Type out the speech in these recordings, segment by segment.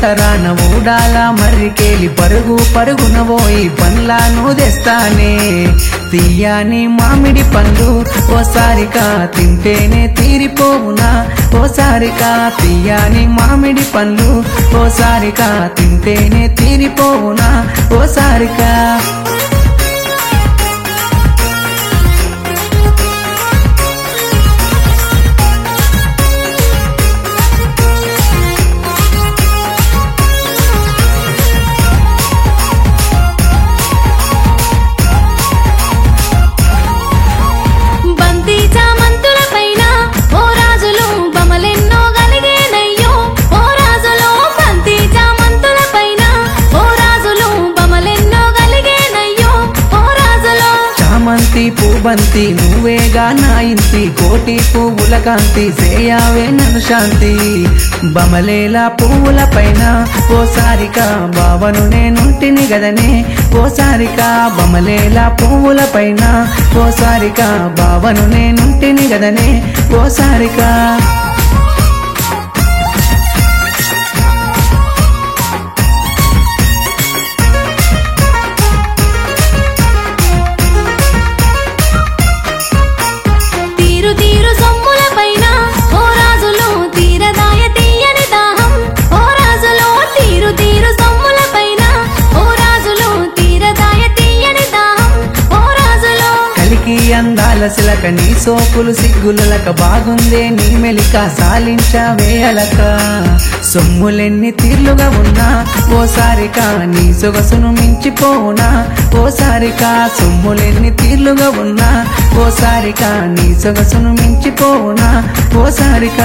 జాతరాన ఊడాల మర్రికేలి పరుగు పరుగున పోయి పండ్లను తెస్తానే తీయని మామిడి పండ్లు ఓసారిగా తింటేనే తీరిపోవునా ఓసారిగా తీయని మామిడి పండ్లు ఓసారిగా తింటేనే తీరిపోవునా ఓసారిగా బంతి చామంతుల పైన ఓ రాజులు బమలెన్నో గలిగేనయ్యో ఓ రాజులు బంతి చామంతుల పైన ఓ రాజులు బమలెన్నో గలిగేనయ్యో ఓ రాజులు చామంతి పూబంతి నువ్వేగా నా ఇంటి కోటి పువ్వుల కాంతి సేయావే నన్ను శాంతి బమలేల పువ్వుల పైన ఓసారిక బావను నేనుంటిని గదనే ఓసారిక బమలేల పువ్వుల పైన ఓసారిక బావను నేనుంటిని గదనే ఓసారిక తీరు తీరు సొమ్ముల పైన ఓ రాజులు తీరదాయ తీయని దాహం ఓ రాజులు తీరు తీరు సొమ్ముల పైన ఓ రాజులు తీరదాయ తీయని దాహం ఓ రాజులు కలికి అందాల సిలక నీ సోకులు సిగ్గులక బాగుందే నీ మెలిక సాలించవే అలక సొమ్ములెన్ని తీర్లుగా ఉన్నా ఓసారిక నీ సొగసును మించిపోనా ఓసారిక సొమ్ములెన్ని తీర్లుగా ఉన్నా ఓసారిక నీ సొగసును మించిపోనా ఓసారిక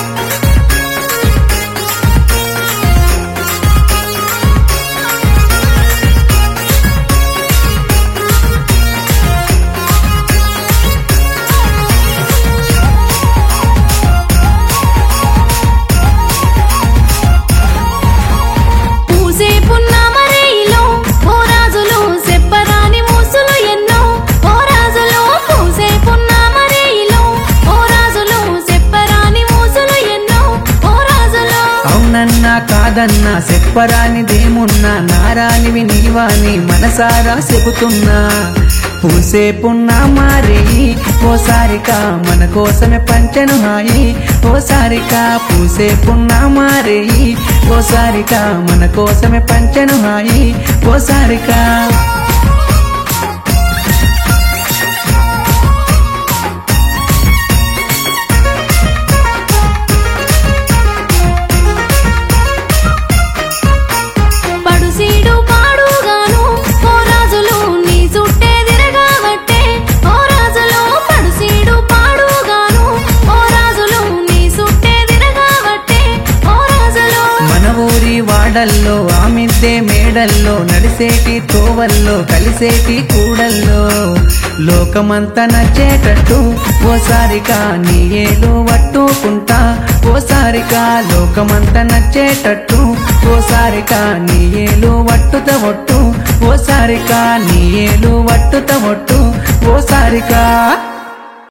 పూసే పున్నమరేయిలో ఓ రాజులు చెప్పరాని మూసులు ఎన్నో ఓ రాజులు పూసే పున్నమరేయిలో ఓ రాజులు చెప్పరాని మూసులు ఎన్నో ఓ రాజులు అవునన్నా కాదన్నా చెప్పరానిదేమున్నా నారానివి నీవాని మనసారా చెబుతున్నా పూసేపున్నా మారేయి ఓసారిక మన కోసమే పంచెను హాయి ఓసారిక పూసేపున్నా మారేయి ఓసారిక మన కోసమే పంచెను హాయి ఓసారిక పడుసీడు పాడుగాను ఓ రాజులు నీ చుట్టే తిరగబట్టే ఓ రాజులు పడుసీడు పాడుగాను ఓ రాజులు నీ చుట్టే తిరగబట్టే ఓ రాజులు మన ఊరి వాడల్లో ఆమిద్దే మేడల్లో నడిసేటి తోవల్లో కలిసేటి కూడల్లో లోకమంతా నచ్చేటట్టు ఓసారిగా నీ ఏలు పట్టుకుంటా ఓసారిగా లోకమంతా నచ్చేటట్టు ఓసారిగా నీ ఏలు వట్టుత ఒట్టు ఓసారిగా నీ ఏలు వట్టుత ఒట్టు ఓసారిగా